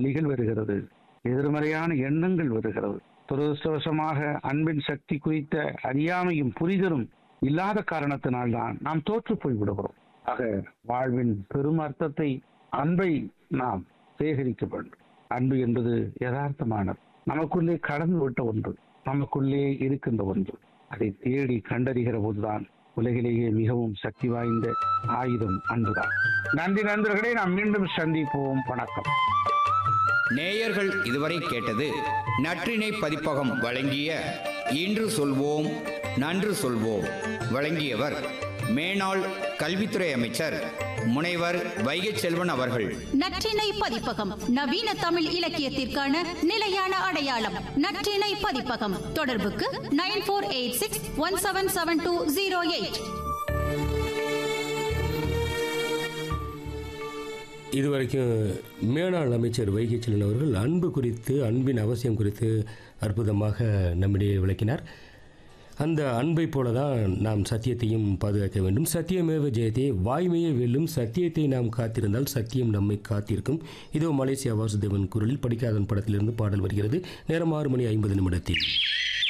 வழிகள் வருகிறது எதிர்மறையான எண்ணங்கள் வருகிறது துரதிருஷ்டவசமாக அன்பின் சக்தி குறித்த அறியாமையும் புரிதலும் இல்லாத காரணத்தினால்தான் நாம் தோற்று போய் விடுகிறோம் ஆக வாழ்வின் பெரும் அர்த்தத்தை அன்பை நாம் சேகரிக்க வேண்டும் அன்பு என்பது யதார்த்தமானது நமக்குள்ளே கடந்து விட்ட ஒன்று நமக்குள்ளே இருக்கின்ற ஒன்று அதை தேடி கண்டறிகிற போதுதான் உலகிலேயே மிகவும் சக்தி வாய்ந்த ஆயுதம் அன்புதான் நன்றி நண்பர்களே நாம் மீண்டும் சந்திப்போம் வணக்கம் நேயர்கள் இதுவரை கேட்டது நற்றினை பதிப்பகம் வழங்கிய இன்று சொல்வோம் நன்று சொல்வோம் வழங்கியவர் மேனாள் கல்வித்துறை அமைச்சர் முனைவர் வைகை செல்வன் அவர்கள் நற்றினை பதிப்பகம் நவீன தமிழ் இலக்கியத்திற்கான நிலையான அடையாளம் நற்றினை பதிப்பகம் தொடர்புக்கு nine four eight six one seven seven two zero eight இதுவரைக்கும் மேனாள் அமைச்சர் வைகை செல்வன் அவர்கள் அன்பு குறித்து அன்பின் அவசியம் குறித்து அற்புதமாக நம்மிடையே விளக்கினார் அந்த அன்பை போல தான் நாம் சத்தியத்தையும் பாதுகாக்க வேண்டும் சத்தியமேவ ஜெயத்தே வாய்மையை வெல்லும் சத்தியத்தை நாம் காத்திருந்தால் சத்தியம் நம்மை காத்திருக்கும் இதோ மலேசியா வாசுதேவன் குரலில் படிக்காதன் படத்திலிருந்து பாடல் வருகிறது நேரம் ஆறு மணி ஐம்பது நிமிடத்தில்